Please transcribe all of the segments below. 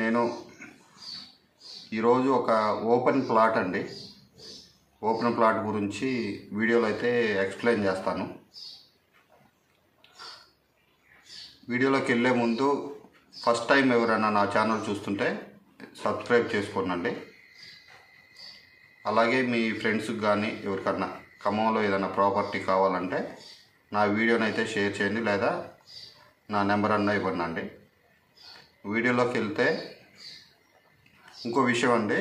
నేను ఈరోజు ఒక ఓపెన్ ప్లాట్ అండి ఓపెన్ ప్లాట్ గురించి వీడియోలో అయితే ఎక్స్ప్లెయిన్ చేస్తాను వీడియోలోకి వెళ్ళే ముందు ఫస్ట్ టైం ఎవరైనా నా ఛానల్ చూస్తుంటే సబ్స్క్రైబ్ చేసుకోనండి అలాగే మీ ఫ్రెండ్స్కి కానీ ఎవరికన్నా ఖమ్మంలో ఏదైనా ప్రాపర్టీ కావాలంటే నా వీడియోని అయితే షేర్ చేయండి లేదా నా నెంబర్ అన్న ఇవ్వండి వీడియోలోకి వెళ్తే ఇంకో విషయం అండి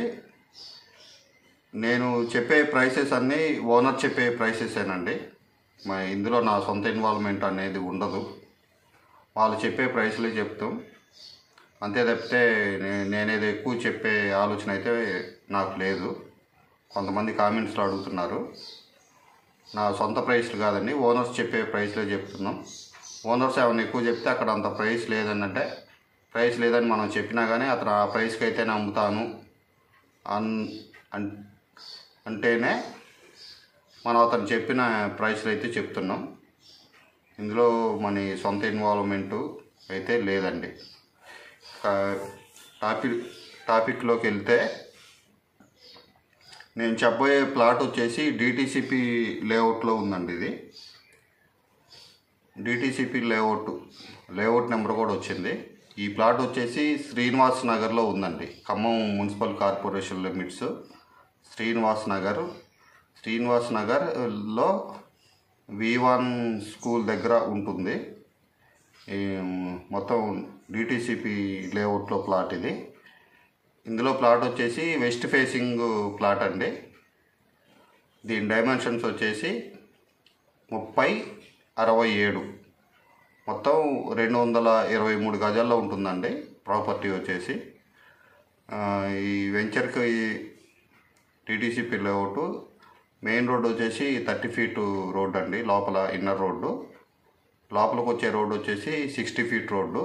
నేను చెప్పే ప్రైసెస్ అన్నీ ఓనర్ చెప్పే ప్రైసెసేనండి మా ఇందులో నా సొంత ఇన్వాల్వ్మెంట్ అనేది ఉండదు వాళ్ళు చెప్పే ప్రైస్లే చెప్తాం అంతే తప్పితే నే- నేనేది ఎక్కువ చెప్పే ఆలోచన అయితే నాకు లేదు కొంతమంది కామెంట్స్లో అడుగుతున్నారు నా సొంత ప్రైస్లు కాదండి ఓనర్స్ చెప్పే ప్రైస్లే చెప్తున్నాం ఓనర్స్ ఏమైనా ఎక్కువ చెప్తే అక్కడ అంత ప్రైస్ లేదని అంటే ప్రైస్ లేదని మనం చెప్పినా కానీ అతను ఆ ప్రైస్కి అయితేనే అమ్ముతాను అన్ అన్- అంటేనే మనం అతను చెప్పిన ప్రైస్లు అయితే చెప్తున్నాం ఇందులో మన సొంత ఇన్వాల్వ్మెంటు అయితే లేదండి కా- టాపిక్ టాపిక్లోకి వెళ్తే నేను చెప్పబోయే ప్లాట్ వచ్చేసి డిటీసీపీ లేఅవుట్లో ఉందండి ఇది డిటీసీపీ లేఅవుట్ లేఅవుట్ నెంబర్ కూడా వచ్చింది ఈ ప్లాట్ వచ్చేసి శ్రీనివాస్ నగర్లో ఉందండి Khammam municipal corporation limits Srinivas Nagar Srinivas నగర్లో వివాన్ స్కూల్ దగ్గర ఉంటుంది ఈ మొత్తం డిటీసీపీ లేఅవుట్లో ప్లాట్ ఇది ఇందులో ప్లాట్ వచ్చేసి వెస్ట్ ఫేసింగ్ ప్లాట్ అండి దీని డైమెన్షన్స్ వచ్చేసి ముప్పై అరవై ఏడు మొత్తం రెండు వందల ఇరవై మూడు గజాల్లో ఉంటుందండి ప్రాపర్టీ వచ్చేసి ఆ, ఈ వెంచర్కి టీటీసీపీ లేఅవుట్ మెయిన్ రోడ్ వచ్చేసి థర్టీ ఫీట్ రోడ్ అండి లోపల ఇన్నర్ రోడ్డు లోపలికి వచ్చే రోడ్డు వచ్చేసి సిక్స్టీ ఫీట్ రోడ్డు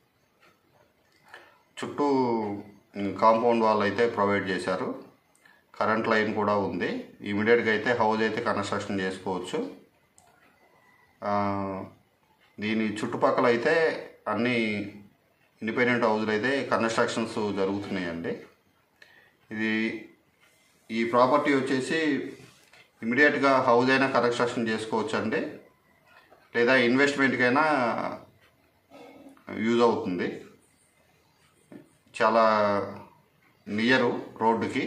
చుట్టూ ఉమ్, కాంపౌండ్ వాల్ అయితే ప్రొవైడ్ చేశారు కరెంట్ లైన్ కూడా ఉంది ఇమీడియట్గా అయితే హౌస్ అయితే కన్స్ట్రక్షన్ చేసుకోవచ్చు ఆ, దీని చుట్టుపక్కల అయితే అన్ని ఇండిపెండెంట్ హౌజులు అయితే కన్స్ట్రక్షన్స్ జరుగుతున్నాయండి ఇది ఈ ప్రాపర్టీ వచ్చేసి ఇమీడియట్గా హౌస్ అయినా కన్స్ట్రక్షన్ చేసుకోవచ్చు అండి లేదా ఇన్వెస్ట్మెంట్కైనా యూజ్ అవుతుంది చాలా నియరు రోడ్డుకి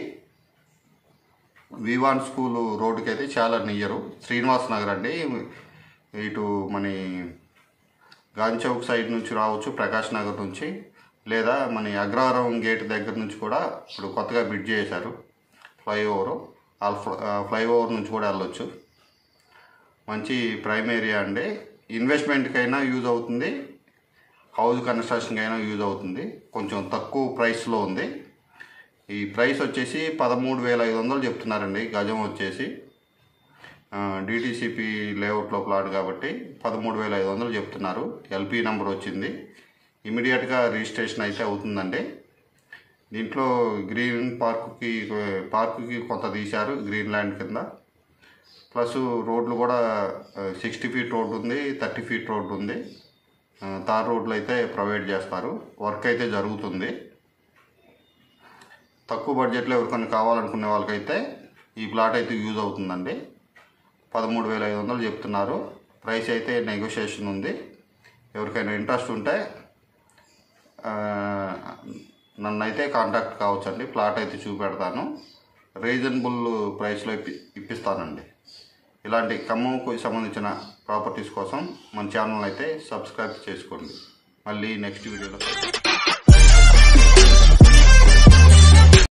వివాన్ స్కూల్ రోడ్డుకి అయితే చాలా నియరు శ్రీనివాస్ నగర్ అండి ఇటు మన గాంధీ చౌక్ సైడ్ నుంచి రావచ్చు ప్రకాష్ నగర్ నుంచి లేదా మన అగ్రహారం గేట్ దగ్గర నుంచి కూడా ఇప్పుడు కొత్తగా బిడ్ చేశారు ఫ్లైఓవర్ ఆ ఫ్ల- ఆ ఫ్లైఓవర్ నుంచి కూడా వెళ్ళొచ్చు మంచి ప్రైమ్ ఏరియా అండి ఇన్వెస్ట్మెంట్కైనా యూజ్ అవుతుంది హౌస్ కన్స్ట్రక్షన్కి అయినా యూజ్ అవుతుంది కొంచెం తక్కువ ప్రైస్లో ఉంది ఈ ప్రైస్ వచ్చేసి పదమూడు వేల ఐదు వందలు చెప్తున్నారండి గజం వచ్చేసి డిటీసీపీ లేఅవుట్లో ప్లాట్ కాబట్టి పదమూడు వేల ఐదు వందలు చెప్తున్నారు ఎల్పీ నెంబర్ వచ్చింది ఇమీడియట్గా రిజిస్ట్రేషన్ అయితే అవుతుందండి దీంట్లో గ్రీన్ పార్కుకి పార్కుకి కొంత తీశారు గ్రీన్ ల్యాండ్ కింద ప్లస్ రోడ్లు కూడా సిక్స్టీ ఫీట్ రోడ్ ఉంది థర్టీ ఫీట్ రోడ్ ఉంది ఆ, తార్ రోడ్లు అయితే ప్రొవైడ్ చేస్తారు వర్క్ అయితే జరుగుతుంది తక్కువ బడ్జెట్లో ఎవరికైనా కావాలనుకునే వాళ్ళకైతే ఈ ప్లాట్ అయితే యూజ్ అవుతుందండి పదమూడు వేల ఐదు వందలు చెప్తున్నారు ప్రైస్ అయితే నెగోషియేషన్ ఉంది ఎవరికైనా ఇంట్రెస్ట్ ఉంటే ఆ, నన్ను అయితే కాంటాక్ట్ కావచ్చండి ప్లాట్ అయితే చూపెడతాను రీజనబుల్ ప్రైస్లో ఇప్పి ఇప్పిస్తానండి ఇలాంటి ఖమ్మంకు సంబంధించిన ప్రాపర్టీస్ కోసం మన ఛానల్ అయితే సబ్స్క్రైబ్ చేసుకోండి మళ్ళీ నెక్స్ట్ వీడియోలో